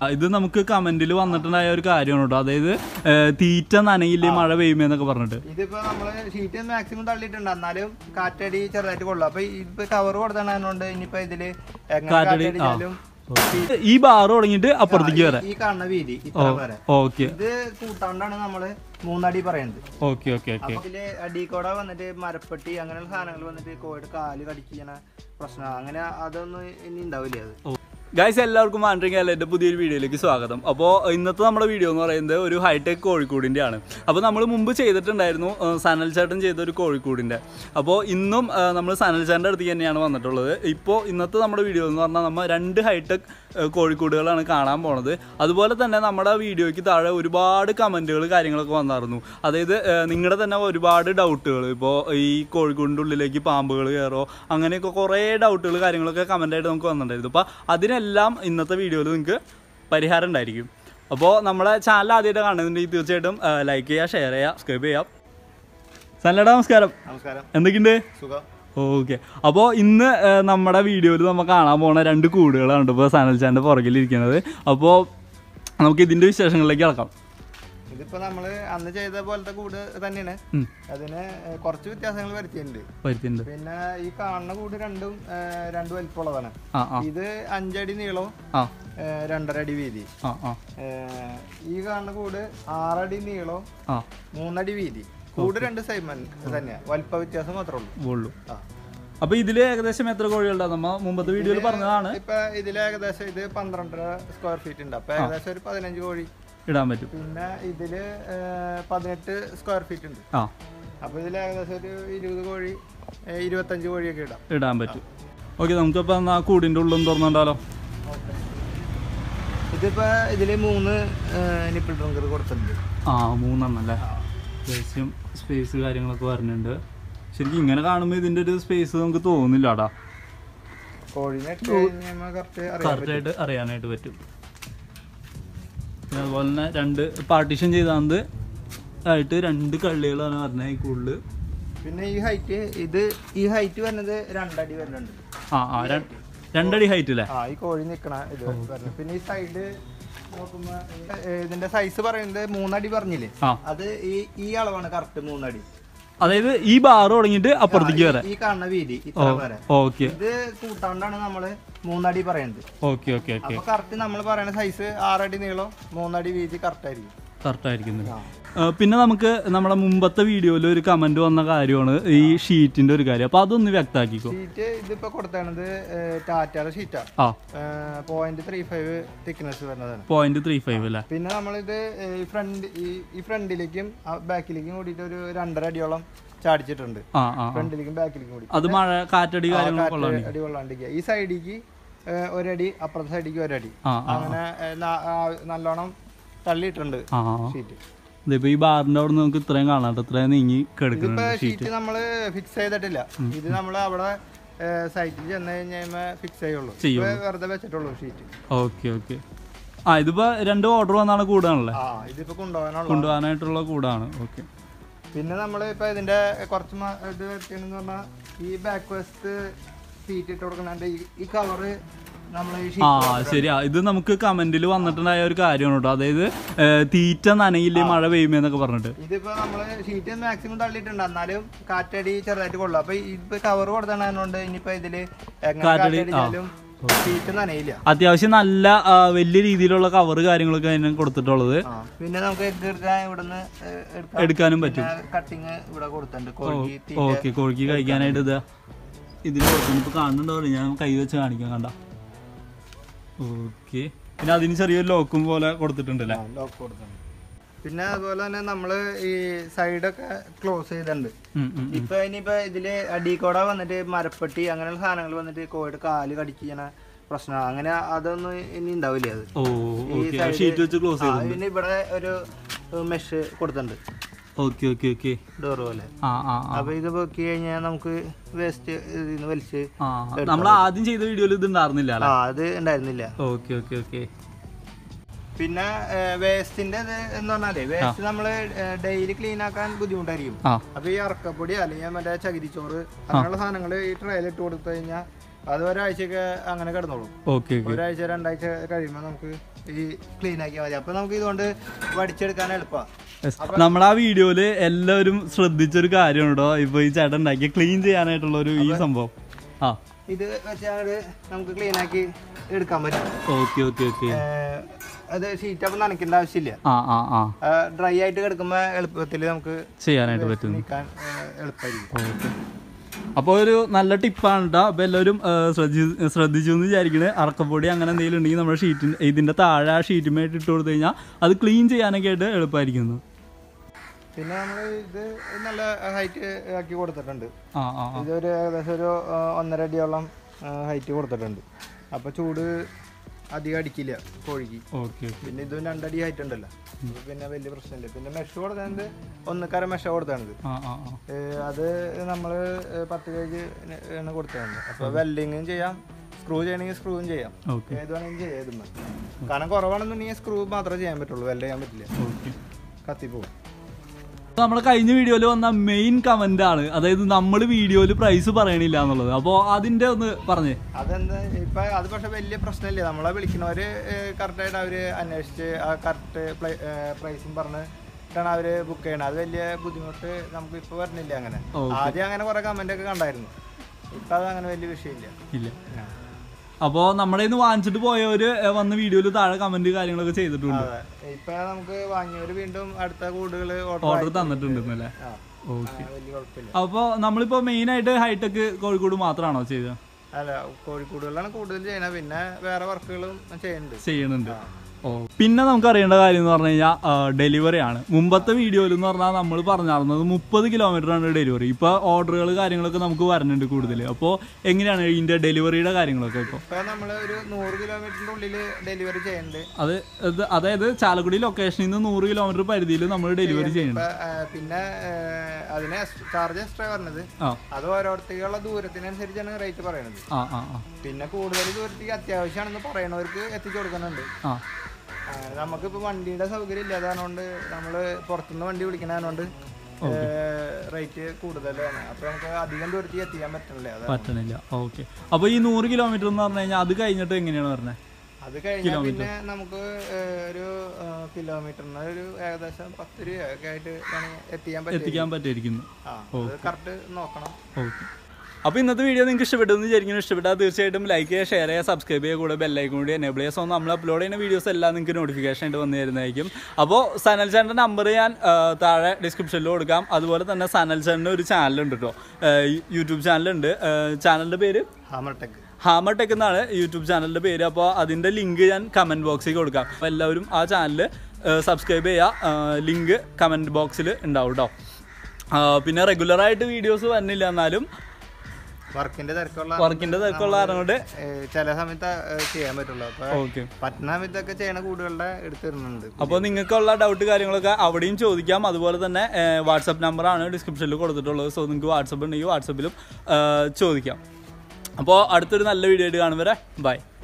ആ, ഇത് നമുക്ക് കമന്റിൽ വന്നിട്ടുണ്ടായ ഒരു കാര്യമാണ് കേട്ടോ അതായത് ഏ, തീറ്റ നനയില്ലേ മഴ പെയ്യുമെന്നൊക്കെ പറഞ്ഞിട്ട് ഇതിപ്പോ നമ്മള് ഷീറ്റ് മാക്സിമം തള്ളിയിട്ടുണ്ട് എന്നാലും കാറ്റടി ചെറുതായിട്ട് കൊള്ളും അപ്പൊ ഇപ്പൊ കവർ കൊടുത്തതുകൊണ്ട് ഇനിയിപ്പോ ഇതില് എങ്ങനെ കാറ്റടി, കാറ്റടിച്ചാലും ഈ ബാറ് തുടങ്ങിയിട്ട് അപ്പുറത്തേക്ക് വരെ ഈ കാണുന്ന വീതി ഇത്ര വരെ ഓക്കെ ഇത് കൂട്ടാണ്ടാണ് നമ്മള് മൂന്നടി പറയുന്നത് ഓക്കെ ഓക്കെ ഓക്കെ അപ്പൊ ഇതില് അടിക്കോടെ വന്നിട്ട് മരപ്പെട്ടി അങ്ങനെയുള്ള സാധനങ്ങൾ വന്നിട്ട് കോഴിയുടെ കാല് കടിക്കുന്ന പ്രശ്നം അങ്ങനെ അതൊന്നും ഇനി ഉണ്ടാവില്ല അത് ഗൈസ് എല്ലാവർക്കും ആൻഡ്രിങ് അല്ലെ പുതിയൊരു വീഡിയോയിലേക്ക് സ്വാഗതം അപ്പോൾ ഇന്നത്തെ നമ്മുടെ വീഡിയോ എന്ന് പറയുന്നത് ഒരു ഹൈടെക് കോഴിക്കൂടിൻ്റെ ആണ് അപ്പോൾ നമ്മൾ മുമ്പ് ചെയ്തിട്ടുണ്ടായിരുന്നു ആ, സനൽ ചേട്ടൻ ചെയ്ത ഒരു കോഴിക്കൂടിൻ്റെ അപ്പോൾ ഇന്നും നമ്മൾ സനൽ ചേട്ടൻ്റെ അടുത്തേക്ക് തന്നെയാണ് വന്നിട്ടുള്ളത് ഇപ്പോൾ ഇന്നത്തെ നമ്മുടെ വീഡിയോ എന്ന് പറഞ്ഞാൽ നമ്മൾ രണ്ട് ഹൈടെക് കോഴിക്കൂടുകളാണ് കാണാൻ പോണത് അതുപോലെ തന്നെ നമ്മുടെ വീഡിയോയ്ക്ക് താഴെ ഒരുപാട് കമൻറ്റുകൾ കാര്യങ്ങളൊക്കെ വന്നായിരുന്നു അതായത് നിങ്ങളുടെ തന്നെ ഒരുപാട് ഡൗട്ടുകൾ ഇപ്പോൾ ഈ കോഴിക്കൂടിൻ്റെ ഉള്ളിലേക്ക് പാമ്പുകൾ കയറോ അങ്ങനെയൊക്കെ കുറേ ഡൗട്ടുകൾ കാര്യങ്ങളൊക്കെ കമൻ്റായിട്ട് നമുക്ക് വന്നിട്ടുണ്ടായിരുന്നു അപ്പോൾ അതിനെല്ലാം ഇന്നത്തെ വീഡിയോയിൽ നിങ്ങൾക്ക് പരിഹാരം ഉണ്ടായിരിക്കും അപ്പോൾ നമ്മളെ ചാനൽ ആദ്യമായിട്ട് കാണുന്നുണ്ടെങ്കിൽ തീർച്ചയായിട്ടും ലൈക്ക് ചെയ്യുക ഷെയർ ചെയ്യുക സബ്സ്ക്രൈബ് ചെയ്യാം സല്ലട നമസ്കാരം നമസ്കാരം എന്തൊക്കെയുണ്ട് സുഖം ഓക്കെ അപ്പോൾ ഇന്ന് ആ, നമ്മുടെ വീഡിയോയിൽ നമ്മൾ കാണാൻ പോണ രണ്ട് കൂടുകളാണ് ഇപ്പോൾ സനൽ ചാൻ്റെ പുറകിലിരിക്കുന്നത് അപ്പോൾ നമുക്ക് ഇതിൻ്റെ വിശേഷങ്ങളിലേക്ക് കിടക്കാം ഇതിപ്പോ നമ്മള് അന്ന് ചെയ്ത പോലത്തെ കൂട് തന്നെയാണ് ഉം. അതിന് ഏഹ്, കുറച്ച് വ്യത്യാസങ്ങൾ വരുത്തിയിട്ടുണ്ട് വരുത്തിണ്ട് പിന്നെ ഈ കാണുന്ന കൂട് രണ്ടും ഏഹ്, രണ്ട് വലിപ്പമുള്ളതാണ് ആ ആ ഇത് അഞ്ചടി നീളവും ആ ഏഹ്, രണ്ടര അടി വീതി ആ ആ ഏഹ്, ഈ കാണുന്ന കൂട് ആറടി നീളവും ആ മൂന്നടി വീതി കൂട് രണ്ട് സൈമൻ തന്നെയാ വലിപ്പ വ്യത്യാസം മാത്രമേ ഉള്ളൂ ഉള്ളൂ ആ. അപ്പോൾ ഇതിൽ ഏകദേശം എത്ര കോഴികളുണ്ടാവും നമ്മ മുമ്പത്തെ വീഡിയോയിൽ പറഞ്ഞതാണ് ഇപ്പൊ ഇതിൽ ഏകദേശം ഇത് പന്ത്രണ്ടര സ്ക്വയർ ഫീറ്റ് ഉണ്ട് അപ്പൊ ഏകദേശം ഒരു പതിനഞ്ച് കോഴി ഇടാൻ പറ്റും പിന്നെ ഇതില് ഏഹ്, പതിനെട്ട് സ്ക്വയർ ഫീറ്റ് ഉണ്ട് ആ അപ്പൊ ഇതിൽ ഏകദേശം ഒരു ഇരുപത് കോഴി ഏഹ്, ഇരുപത്തഞ്ച് കോഴിയൊക്കെ ഇടാം ഇടാൻ പറ്റും ഓക്കെ നമുക്കിപ്പോൾ എന്നാൽ കൂടിൻ്റെ ഉള്ളും തുറന്നുണ്ടാലോ ഇതിപ്പോ ഇതില് മൂന്ന് നിപ്പിൾ ഡ്രങ്കർ കൊടുത്തിട്ടുണ്ട് ആ മൂന്നെണ്ണം അല്ലേ അത്യാവശ്യം സ്പേസ് കാര്യങ്ങളൊക്കെ വരുന്നുണ്ട് ശരിക്കും ഇങ്ങനെ കാണുമ്പോൾ ഇതിൻ്റെ ഒരു സ്പേസ് നമുക്ക് തോന്നില്ല കേട്ടാ കോഴിനെ ഇട്ട് കഴിഞ്ഞാൽ കറക്റ്റ് അറിയാം കറക്റ്റായിട്ട് അറിയാനായിട്ട് പറ്റും പിന്നെ അതുപോലെ തന്നെ രണ്ട് പാർട്ടീഷൻ ചെയ്താണ്ട് ആയിട്ട് രണ്ട് കള്ളികളാണ് പറഞ്ഞത് ഈ കൂടുതൽ പിന്നെ ഈ ഹൈറ്റ് ഇത് ഈ ഹൈറ്റ് വരുന്നത് രണ്ടടി വരുന്നുണ്ട് ആ ആ രണ്ട് രണ്ടടി ഹൈറ്റ് അല്ലേ ആ ഈ കോഴി നിക്കണ ഇത് വരുന്നത് പിന്നെ ഈ സൈഡ് നോക്കുമ്പോ ഏഹ്, ഇതിന്റെ സൈസ് പറയുന്നത് മൂന്നടി പറഞ്ഞില്ലേ ആ അത് ഈ ഈ അളവാണ് കറക്റ്റ് മൂന്നടി അതായത് ഈ ബാറ് തുടങ്ങിയിട്ട് അപ്പുറത്തേക്ക് വരെ ഈ കാണുന്ന വീതി ഇത്ര വരെ ഓക്കെ ഇത് കൂട്ടാണ്ടാണ് നമ്മള് മൂന്നടി പറയുന്നത് ഓക്കെ ഓക്കെ ഓക്കെ അപ്പൊ കറക്റ്റ് നമ്മൾ പറയുന്ന സൈസ് ആറടി നീളം മൂന്നടി വീതി കറക്റ്റ് ആയിരിക്കും കറക്റ്റ് ആയിരിക്കുന്നത് ആ. ആ, പിന്നെ നമുക്ക് നമ്മുടെ മുമ്പത്തെ വീഡിയോയിൽ ഒരു കമന്റ് വന്ന കാര്യമാണ് ഈ ഷീറ്റിന്റെ ഒരു കാര്യം അപ്പൊ അതൊന്ന് വ്യക്തമാക്കിക്കോ ഷീറ്റ് ഇതിപ്പോ കൊടുത്തത് ടാറ്റയുടെ ഷീറ്റാ ആ പോയിന്റ് ത്രീ ഫൈവ് തിക്നെസ് വരുന്നതാണ് പോയിന്റ് ത്രീ ഫൈവ് അല്ലേ പിന്നെ നമ്മളിത് ഏഹ്, ഈ ഫ്രണ്ട് ഈ ഈ ഫ്രണ്ടിലേക്കും ബാക്കിലേക്കും കൂടിയിട്ട് ഒരു രണ്ടര അടിയോളം ചാടിച്ചിട്ടുണ്ട് ആ ആ ആ. ഫ്രണ്ടിലേക്കും ബാക്കിലേക്കും കൂടി അത് മഴ കാറ്റടി കാര്യങ്ങളൊക്കെ ഉള്ളതാണ് അടി കൊള്ളാണ്ടിരിക്കുക ഈ സൈഡിലേക്ക് ഏഹ്, ഒരടി അപ്പുറത്തെ സൈഡിലേക്ക് ഒരടി ആ ആ അങ്ങനെ ഏഹ്, ന- ആ, നല്ലോണം തള്ളിയിട്ടുണ്ട് ആ ഷീറ്റ് ഇതിപ്പോ ഈ ബാറിന്റെ അവിടെ നമുക്ക് ഇത്രയും കാണാം കേട്ടോ ഇത്രയും നീങ്ങി കിടക്കുന്നുണ്ട് ഇപ്പൊ ഷീറ്റ് നമ്മള് ഫിക്സ് ചെയ്തിട്ടില്ല ഇത് നമ്മൾ അവിടെ സൈറ്റിൽ ചെന്ന് കഴിഞ്ഞാൽ ഫിക്സ് ചെയ്യുള്ളൂ ചെയ്യുള്ളൂ. ഇപ്പൊ വെറുതെ വെച്ചിട്ടുള്ളൂ ഷീറ്റ് ഓക്കെ ഓക്കെ ആ ഇതിപ്പോ രണ്ട് ഓർഡർ വന്നാണ് കൂടാണല്ലേ ആ ഇതിപ്പോ കൊണ്ടുപോകാനുള്ള കൊണ്ടുപോകാനായിട്ടുള്ള കൂടാണ് ഓക്കെ പിന്നെ നമ്മൾ ഇപ്പൊ ഇതിന്റെ കുറച്ച് മ- ഇത് വരുത്തിയെന്ന് പറഞ്ഞാൽ ഈ ബാക്ക് വശത്ത് സീറ്റ് ഇട്ട് കൊടുക്കുന്നുണ്ട് ഈ- ഈ കവറ് നമ്മൾ ഈ ആ ഷീറ്റ് ശരിയാ ഇത് നമുക്ക് കമന്റിൽ വന്നിട്ടുണ്ടായ ഒരു കാര്യമാണ് കേട്ടോ അതായത് ഏ, തീറ്റ നനയില്ലേ മഴ പെയ്യുമെന്നൊക്കെ പറഞ്ഞിട്ട് ഇതിപ്പോ നമ്മള് ഷീറ്റ് മാക്സിമം തള്ളിയിട്ടുണ്ട് എന്നാലും കാറ്റടി ചെറുതായിട്ട് കൊള്ളും അപ്പൊ ഇപ്പൊ കവർ കൊടുത്തതുകൊണ്ട് ഇനിയിപ്പോ ഇതില് എങ്ങനെ കാറ്റടി, കാറ്റടിച്ചാലും ഷീറ്റ് നനയില്ല അത്യാവശ്യം നല്ല ആ, വലിയ രീതിയിലുള്ള കവർ കാര്യങ്ങളൊക്കെ അതിന് കൊടുത്തിട്ടുള്ളത് ആ, പിന്നെ നമുക്ക് എഗ് എടുക്കാൻ ഇവിടുന്ന് ഏഹ്, എടുക്കാം എടുക്കാനും പറ്റും കട്ടിങ് ഇവിടെ കൊടുത്തിട്ടുണ്ട് കോഴി തീറ്റ ഓക്കെ കോഴിക്ക് കഴിക്കാനായിട്ട് ഇതാ ഇതിൽ ഇപ്പൊ കാണുന്നുണ്ടാവില്ല ഞാൻ കൈ വെച്ച് കാണിക്കാം കണ്ട ഓക്കെ പിന്നെ അതിന് ചെറിയൊരു ലോക്കും പോലെ കൊടുത്തിട്ടുണ്ടല്ലേ ലോക്ക് കൊടുത്തിട്ടുണ്ട് പിന്നെ അതുപോലെ തന്നെ നമ്മള് ഈ സൈഡൊക്കെ ക്ലോസ് ചെയ്തിട്ടുണ്ട് ഉം, ഉം. ഇപ്പൊ ഇനിയിപ്പോ ഇതില് അടിക്കോട വന്നിട്ട് മരപ്പെട്ടി അങ്ങനെയുള്ള സാധനങ്ങൾ വന്നിട്ട് കോഴിയുടെ കാല് കടിക്കുന്ന പ്രശ്നം അങ്ങനെ അതൊന്നും ഇനി ഉണ്ടാവില്ല അത് ഓ ഈ ഓക്കെ side- ഷീറ്റ് വെച്ച് ക്ലോസ് ആ, ചെയ്തു പിന്നെ ഇവിടെ ഒരു മെഷ് കൊടുത്തിട്ടുണ്ട് ഓക്കെ ഓക്കെ ഓക്കെ ഡോർ പോലെ ആ ആ ആ അപ്പൊ ഇത് പൊക്കി കഴിഞ്ഞാൽ നമുക്ക് വേസ്റ്റ് ഇതിന്ന് വലിച്ച് ആ നമ്മൾ ആദ്യം ചെയ്ത വീഡിയോയിൽ ഇത് ഉണ്ടായിരുന്നില്ല ആ അല്ലേ അത് ഉണ്ടായിരുന്നില്ല ഓക്കെ ഓക്കെ ഓക്കെ പിന്നെ വേസ്റ്റിന്റെ ഇത് എന്ന് പറഞ്ഞാലേ വേസ്റ്റ് നമ്മള് ഡെയിലി ക്ലീൻ ആക്കാൻ ബുദ്ധിമുട്ടായിരിക്കും ആ അപ്പൊ ഈ അറക്കപ്പൊടി അല്ലെങ്കിൽ മറ്റേ ചകിരിച്ചോറ് അങ്ങനെയുള്ള സാധനങ്ങൾ ഈ ട്രയൽ ഇട്ട് കൊടുത്തു കഴിഞ്ഞാൽ അത് ഒരാഴ്ചയൊക്കെ അങ്ങനെ കിടന്നോളും ഓക്കെ ഓക്കെ ഒരാഴ്ച രണ്ടാഴ്ച കഴിയുമ്പോൾ നമുക്ക് ഈ ക്ലീൻ ആക്കിയാൽ മതി അപ്പൊ നമുക്ക് ഇതുകൊണ്ട് വടിച്ചെടുക്കാൻ എളുപ്പമാണ് Yes. നമ്മുടെ ആ വീഡിയോയില് എല്ലാവരും ശ്രദ്ധിച്ചൊരു കാര്യം കേട്ടോ ഇപ്പൊ ഈ ചേട്ടൻ ഉണ്ടാക്കിയ ക്ലീൻ ചെയ്യാനായിട്ടുള്ള ഒരു ഈ സംഭവം ആ ഇത് വെച്ചാൽ നമുക്ക് ക്ലീൻ ആക്കി എടുക്കാൻ പറ്റും ഓക്കെ ഓക്കെ ഓക്കെ ഏഹ് അത് ഷീറ്റ് അപ്പം നനയ്ക്കേണ്ട ആവശ്യമില്ല ആ ആ ആ ഡ്രൈ ആയിട്ട് കിടക്കുമ്പോൾ എളുപ്പത്തിൽ നമുക്ക് ചെയ്യാനായിട്ട് പറ്റുന്നു നീക്കാൻ ഏഹ് എളുപ്പമായിരിക്കും ഓക്കെ അപ്പോൾ ഒരു നല്ല ടിപ്പാണ് കേട്ടോ അപ്പോൾ എല്ലാവരും ആ, ശ്രദ്ധി ശ്രദ്ധിച്ചു എന്ന് വിചാരിക്കണേ അറക്കപ്പൊടി അങ്ങനെ എന്തെങ്കിലും ഉണ്ടെങ്കിൽ നമ്മുടെ ഷീറ്റിന് ഇതിൻ്റെ താഴെ ആ ഷീറ്റുമായിട്ട് ഇട്ട് കൊടുത്തു കഴിഞ്ഞാൽ അത് ക്ലീൻ ചെയ്യാനൊക്കെ ആയിട്ട് എളുപ്പമായിരിക്കുന്നു പിന്നെ നമ്മൾ ഇത് നല്ല ഹൈറ്റ് ആക്കി കൊടുത്തിട്ടുണ്ട് ആ ആ ആ. ഇതൊരു ഏകദേശം ഒരു ആ, ഒന്നര അടിയോളം ഹൈറ്റ് കൊടുത്തിട്ടുണ്ട് അപ്പോൾ ചൂട് അധികം അടിക്കില്ല കോഴിക്ക് ഓക്കെ ഓക്കെ പിന്നെ ഇതും രണ്ടടി ഹൈറ്റ് ഉണ്ടല്ലോ അപ്പൊ പിന്നെ വലിയ പ്രശ്നമില്ല പിന്നെ മെഷ് കൊടുത്തത് ഒന്നക്കര മെഷ കൊടുത്താണിത് ആ ആ ആ ഏഹ് അത് നമ്മൾ പത്ത് പേജ് ആണ് കൊടുത്തത് അപ്പോൾ വെൽഡിങ്ങും ചെയ്യാം സ്ക്രൂ ചെയ്യണമെങ്കിൽ സ്ക്രൂവും ചെയ്യാം ഓക്കെ ഏത് വേണമെങ്കിലും ചെയ്യാം ഇതുമ്മ കാരണം കുറവാണെന്നുണ്ടെങ്കിൽ സ്ക്രൂ മാത്രമേ ചെയ്യാൻ പറ്റുള്ളൂ വെൽഡ് ചെയ്യാൻ പറ്റില്ല ഓക്കെ കത്തിപ്പോവും നമ്മുടെ കഴിഞ്ഞ വീഡിയോയിൽ വന്ന മെയിൻ കമന്റ് ആണ് അതായത് നമ്മൾ വീഡിയോയിൽ പ്രൈസ് പറയണില്ല എന്നുള്ളത് അപ്പോൾ അതിന്റെ ഒന്ന് പറഞ്ഞേ അതെന്താ ഇപ്പൊ അത് പക്ഷെ വലിയ പ്രശ്നമില്ല നമ്മളെ വിളിക്കുന്നവര് കറക്റ്റായിട്ട് അവര് അന്വേഷിച്ച് ആ കറക്റ്റ് പ്രൈസും പറഞ്ഞ് ാണ് അവര് ബുക്ക് ചെയ്യണത് അത് വലിയ ബുദ്ധിമുട്ട് നമുക്ക് ഇപ്പൊ വരുന്നില്ല അങ്ങനെ Okay. ആദ്യം അങ്ങനെ കുറെ കമന്റ് ഒക്കെ കണ്ടായിരുന്നു ഇപ്പൊ അത് അങ്ങനെ വലിയ വിഷയമില്ല ഇല്ല അപ്പോൾ നമ്മുടെ ഇന്ന് വാങ്ങിച്ചിട്ട് പോയവര് ഏ, വന്ന് വീഡിയോയിൽ താഴെ കമന്റ് കാര്യങ്ങളൊക്കെ ചെയ്തിട്ടുണ്ട് അതെ ഇപ്പൊ നമുക്ക് വാങ്ങിയവര് വീണ്ടും അടുത്ത കൂടുകള് ഓർഡർ ഓർഡർ തന്നിട്ടുണ്ടെന്നല്ലേ ആ ഓക്കെ ആ, വലിയ കുഴപ്പമില്ല അപ്പോൾ നമ്മളിപ്പോൾ മെയിൻ ആയിട്ട് ഹൈടെക് കോഴിക്കോട് മാത്രമാണോ ചെയ്തത് അല്ല കോഴിക്കൂടുകളാണ് കൂടുതൽ ചെയ്യണത് പിന്നെ വേറെ വർക്കുകളും ചെയ്യുന്നുണ്ട് ചെയ്യണുണ്ട് ഓ പിന്നെ നമുക്ക് അറിയേണ്ട കാര്യം എന്ന് പറഞ്ഞു കഴിഞ്ഞാൽ ഡെലിവറി ആണ് മുമ്പത്തെ വീഡിയോയിൽ എന്ന് പറഞ്ഞാൽ നമ്മൾ പറഞ്ഞിരുന്നത് മുപ്പത് കിലോമീറ്റർ ആണ് ഡെലിവറി ഇപ്പോൾ ഓർഡറുകൾ കാര്യങ്ങളൊക്കെ നമുക്ക് വരുന്നുണ്ട് കൂടുതൽ അപ്പോൾ എങ്ങനെയാണ് ഇതിൻ്റെ ഡെലിവറിയുടെ കാര്യങ്ങളൊക്കെ ഇപ്പോൾ ഇപ്പൊ നമ്മള് ഒരു നൂറ് കിലോമീറ്ററിന്റെ ഉള്ളില് ഡെലിവറി ചെയ്യുന്നുണ്ട് അത് ഇത് അതായത് ചാലക്കുടി ലൊക്കേഷനിൽ നിന്ന് നൂറ് കിലോമീറ്റർ പരിധിയിൽ നമ്മൾ ഡെലിവറി ചെയ്യണം ഇപ്പൊ, ആ, പിന്നെ ആ, അതിന് ചാർജ് എക്സ്ട്രാ പറഞ്ഞത് ആ അത് ഓരോരുത്തർക്കുള്ള ദൂരത്തിനനുസരിച്ചാണ് റേറ്റ് പറയുന്നത് ആ ആ ആ പിന്നെ കൂടുതൽ ദൂരത്തേക്ക് അത്യാവശ്യമാണെന്ന് പറയണവർക്ക് എത്തിച്ചു കൊടുക്കുന്നുണ്ട് ആ ആ, നമുക്കിപ്പോ വണ്ടിയുടെ സൗകര്യം ഇല്ലാതായതുകൊണ്ട് നമ്മള് പുറത്തുനിന്ന് വണ്ടി വിളിക്കണതുകൊണ്ട് റേറ്റ് കൂടുതലാണ് അപ്പൊ നമുക്ക് അധികം ദൂരത്തേക്ക് എത്തിക്കാൻ പറ്റണില്ല അതാണ് പറ്റണില്ല ഓക്കെ അപ്പോൾ ഈ നൂറ് കിലോമീറ്റർ എന്ന് പറഞ്ഞു കഴിഞ്ഞാൽ അത് കഴിഞ്ഞിട്ട് എങ്ങനെയാണ് പറഞ്ഞത് അത് കഴിഞ്ഞാൽ പിന്നെ നമുക്ക് ഏ, ഒരു ആ, കിലോമീറ്ററിന് ഒരു ഏകദേശം പത്ത് രൂപയൊക്കെ ആയിട്ട് വേണമെങ്കിൽ എത്തിക്കാൻ പറ്റും എത്തിക്കാൻ പറ്റിയിരിക്കുന്നു ആ അത് കറക്റ്റ് നോക്കണം ഓക്കെ അപ്പോൾ ഇന്നത്തെ വീഡിയോ നിങ്ങൾക്ക് ഇഷ്ടപ്പെട്ടു എന്ന് വിചാരിക്കുന്നു ഇഷ്ടപ്പെട്ടാൽ തീർച്ചയായിട്ടും ലൈക്ക് ചെയ്യുക ഷെയർ ചെയ്യുക സബ്സ്ക്രൈബ് ചെയ്യുക കൂടെ ബെല്ലൈക്കൺ കൂടി എനേബിൾ ചെയ്യുക സോ നമ്മൾ അപ്ലോഡ് ചെയ്യുന്ന വീഡിയോസ് എല്ലാം നിങ്ങൾക്ക് നോട്ടിഫിക്കേഷൻ ആയിട്ട് വന്നു തരുന്നതായിരിക്കും അപ്പോൾ സനൽ ചേട്ടൻ്റെ നമ്പർ ഞാൻ ആ, താഴെ ഡിസ്ക്രിപ്ഷനിൽ കൊടുക്കാം അതുപോലെ തന്നെ സനൽ ചേട്ടൻ്റെ ഒരു ചാനലുണ്ട് കേട്ടോ യൂട്യൂബ് ചാനലുണ്ട് ചാനലിൻ്റെ പേര് ഹാമർ ടെക് ഹാമർ ടെക് എന്നാണ് യൂട്യൂബ് ചാനലിൻ്റെ പേര് അപ്പോൾ അതിൻ്റെ ലിങ്ക് ഞാൻ കമൻറ്റ് ബോക്സിൽ കൊടുക്കാം അപ്പോൾ എല്ലാവരും ആ ചാനൽ സബ്സ്ക്രൈബ് ചെയ്യുക ലിങ്ക് കമൻറ്റ് ബോക്സിൽ ഉണ്ടാവും കേട്ടോ ആ, പിന്നെ റെഗുലറായിട്ട് വീഡിയോസ് വരുന്നില്ല എന്നാലും വർക്കിന്റെ തിരക്കുള്ള വർക്കിൻ്റെ തിരക്കുള്ള കാരണം കൊണ്ട് ഏ, ചില സമയത്ത് ഏ, ചെയ്യാൻ പറ്റുള്ളൂ അപ്പൊ ഓക്കെ പറ്റുന്ന സമയത്തൊക്കെ ചെയ്യണ കൂടുകളുടെ എടുത്തിരുന്നുണ്ട് അപ്പോൾ നിങ്ങൾക്കുള്ള ഡൗട്ട് കാര്യങ്ങളൊക്കെ അവിടെയും ചോദിക്കാം അതുപോലെ തന്നെ വാട്സപ്പ് നമ്പറാണ് ഡിസ്ക്രിപ്ഷനിൽ കൊടുത്തിട്ടുള്ളത് സോ നിങ്ങൾക്ക് വാട്സപ്പ് ഉണ്ടെങ്കിൽ വാട്സപ്പിലും ചോദിക്കാം അപ്പോൾ അടുത്തൊരു നല്ല വീഡിയോ ആയിട്ട് കാണും വരെ ബൈ